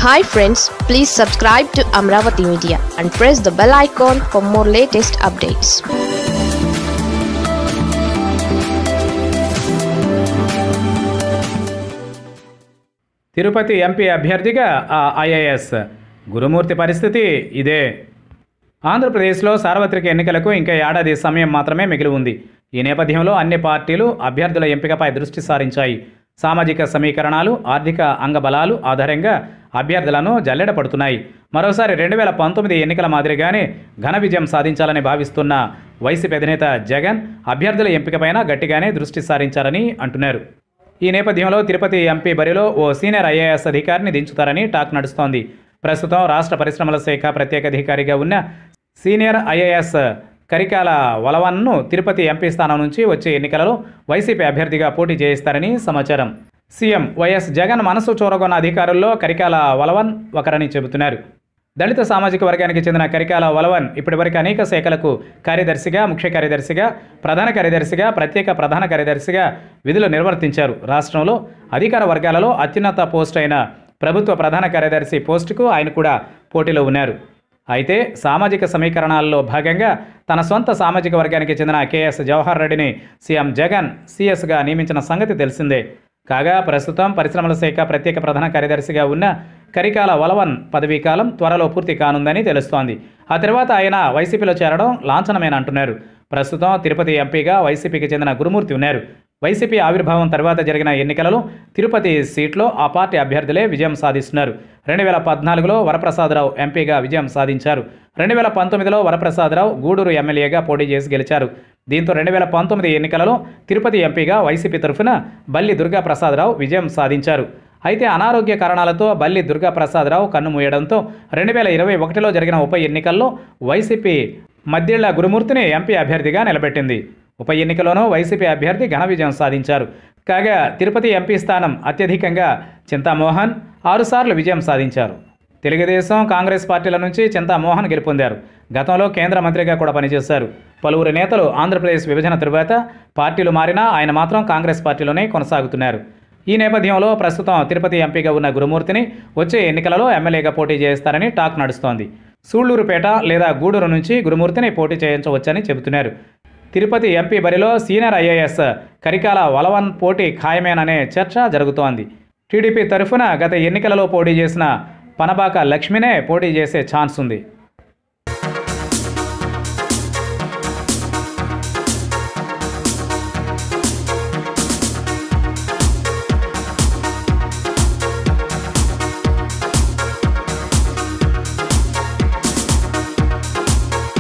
hi friends please subscribe to Amaravati media and press the bell icon for more latest updates Tirupati MP అభ్యర్థిగా ఆ IAS గురుమూర్తి పరిస్థితి ఇదే ఆంధ్రప్రదేశ్లో సార్వత్రిక ఎన్నికలకు ఇంకా ఏడాది సమయం మాత్రమే మిగిలి ఉంది ఈ నేపథ్యంలో అన్ని పార్టీలు అభ్యర్థుల ఎంపికపై దృష్టి సారించాయి సామాజిక సమీకరణాలు ఆర్థిక అంగబలాలు ఆధారంగా అభ్యర్థులను జల్లెడ పడుతున్నాయి మరోసారి రెండు వేల పంతొమ్మిది ఎన్నికల మాదిరిగానే ఘన విజయం సాధించాలని భావిస్తున్న వైసీపీ అధినేత జగన్ అభ్యర్థుల ఎంపికపైన గట్టిగానే దృష్టి సారించారని అంటున్నారు ఈ నేపథ్యంలో తిరుపతి ఎంపీ బరిలో ఓ సీనియర్ ఐఏఎస్ అధికారిని దించుతారని టాక్ నడుస్తోంది ప్రస్తుతం రాష్ట్ర పరిశ్రమల శాఖ ప్రత్యేక అధికారిగా ఉన్న సీనియర్ ఐఏఎస్ కరికాల వలవన్ను తిరుపతి ఎంపీ స్థానం నుంచి వచ్చే ఎన్నికలలో వైసీపీ అభ్యర్థిగా పోటీ చేయిస్తారని సమాచారం సీఎం వైఎస్ జగన్ మనసు చూరగొన్న అధికారుల్లో కరికాల వలవన్ ఒకరని చెబుతున్నారు దళిత సామాజిక వర్గానికి చెందిన కరికాల వలవన్ ఇప్పటివరకు అనేక శాఖలకు కార్యదర్శిగా ముఖ్య కార్యదర్శిగా ప్రధాన కార్యదర్శిగా ప్రత్యేక ప్రధాన కార్యదర్శిగా విధులు నిర్వర్తించారు రాష్ట్రంలో అధికార వర్గాలలో అత్యున్నత పోస్ట్ అయిన ప్రభుత్వ ప్రధాన కార్యదర్శి పోస్టుకు ఆయన కూడా పోటీలో ఉన్నారు అయితే సామాజిక సమీకరణాల్లో భాగంగా తన సొంత సామాజిక వర్గానికి చెందిన కేఎస్ జవహర్ రెడ్డిని సీఎం జగన్ సీఎస్గా నియమించిన సంగతి తెలిసిందే కాగా ప్రస్తుతం పరిశ్రమల శాఖ ప్రత్యేక ప్రధాన కార్యదర్శిగా ఉన్న కరికాల వలవన్ పదవీకాలం త్వరలో పూర్తి కానుందని తెలుస్తోంది ఆ తర్వాత ఆయన వైసీపీలో చేరడం లాంఛనమేన అంటున్నారు ప్రస్తుతం తిరుపతి ఎంపీగా వైసీపీకి చెందిన గురుమూర్తి ఉన్నారు వైసీపీ ఆవిర్భావం తర్వాత జరిగిన ఎన్నికలలో తిరుపతి సీట్లో ఆ పార్టీ అభ్యర్థులే విజయం సాధిస్తున్నారు రెండు వేల పద్నాలుగులో వరప్రసాదరావు ఎంపీగా విజయం సాధించారు రెండు వేల పంతొమ్మిదిలో వరప్రసాదరావు గూడూరు ఎమ్మెల్యేగా పోటీ చేసి గెలిచారు దీంతో రెండు వేల పంతొమ్మిది ఎన్నికలలో తిరుపతి ఎంపీగా వైసీపీ తరఫున బల్లి దుర్గాప్రసాదరావు విజయం సాధించారు అయితే అనారోగ్య కారణాలతో బల్లి దుర్గాప్రసాదరావు కన్నుమూయడంతో రెండు వేల ఇరవై ఒకటిలో జరిగిన ఉప ఎన్నికల్లో వైసీపీ మద్దిళ్ల గురుమూర్తిని ఎంపీ అభ్యర్థిగా నిలబెట్టింది ఉప ఎన్నికలోనూ వైసీపీ అభ్యర్థి ఘన విజయం సాధించారు కాగా తిరుపతి ఎంపీ స్థానం అత్యధికంగా చింతామోహన్ ఆరుసార్లు విజయం సాధించారు తెలుగుదేశం కాంగ్రెస్ పార్టీల నుంచి చింతామోహన్ గెలుపొందారు గతంలో కేంద్ర మంత్రిగా కూడా పనిచేశారు పలువురు నేతలు ఆంధ్రప్రదేశ్ విభజన తరువాత పార్టీలు మారినా ఆయన మాత్రం కాంగ్రెస్ పార్టీలోనే కొనసాగుతున్నారు ఈ నేపథ్యంలో ప్రస్తుతం తిరుపతి ఎంపీగా ఉన్న గురుమూర్తిని వచ్చే ఎన్నికలలో ఎమ్మెల్యేగా పోటీ చేస్తారని టాక్ నడుస్తోంది సూళ్లూరుపేట లేదా గూడూరు నుంచి గురుమూర్తిని పోటీ చేయించవచ్చని చెబుతున్నారు తిరుపతి ఎంపీ బరిలో సీనియర్ ఐఏఎస్ కరికాల వలవన్ పోటీ ఖాయమేననే చర్చ జరుగుతోంది టీడీపీ తరఫున గత ఎన్నికలలో పోటీ చేసిన పనబాక లక్ష్మినే పోటీ చేసే ఛాన్స్ ఉంది